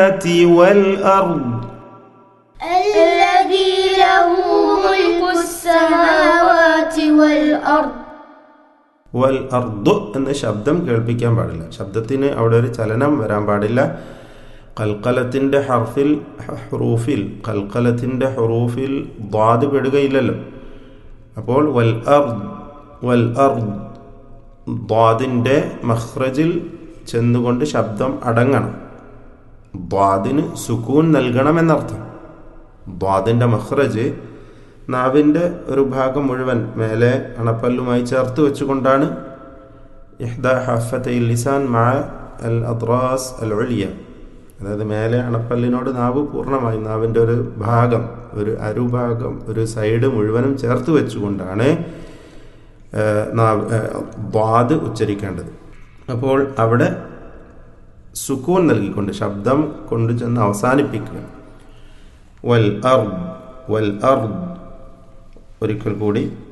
والأرض الذي له ملك السماوات والأرض വൽ അർദു എന്ന ശബ്ദം കേൾപ്പിക്കാൻ പാടില്ല ശബ്ദത്തിന് അവിടെ ഒരു ചലനം വരാൻ പാടില്ല കൽക്കലത്തിൻ്റെ ഹർഫിൽ ഹറൂഫിൽ കൽക്കലത്തിൻ്റെ ഹറൂഫിൽ ദ്വാദ് പെടുകയില്ലല്ലോ അപ്പോൾ വൽ അർദ് വൽ അർദ് ദ്വാദിൻ്റെ മഹ്റജിൽ ചെന്നുകൊണ്ട് ശബ്ദം അടങ്ങണം ദ്വാദിന് സുക്കൂൻ നൽകണം എന്നർത്ഥം ദ്വാദിൻ്റെ മഹ്റജ് നാവിൻ്റെ ഒരു ഭാഗം മുഴുവൻ മേലെ അണപ്പല്ലുമായി ചേർത്ത് വെച്ചുകൊണ്ടാണ് ഇഹ്ദ ഹഫത്തൈ ലിസാൻ മാ അൽ അദ്റാസ് അൽ ഒളിയ അതായത് മേലെ അണപ്പല്ലിനോട് നാവ് പൂർണ്ണമായി നാവിൻ്റെ ഒരു ഭാഗം ഒരു അരുഭാഗം ഒരു സൈഡ് മുഴുവനും ചേർത്ത് വെച്ചുകൊണ്ടാണ് നാവ് ദ്വാദ് ഉച്ചരിക്കേണ്ടത് അപ്പോൾ അവിടെ സുക്കൂൻ നൽകിക്കൊണ്ട് ശബ്ദം കൊണ്ടു ചെന്ന് അവസാനിപ്പിക്കുക വൽ അർദ് വൽ അർദ് ഒരിക്കൽ കൂടി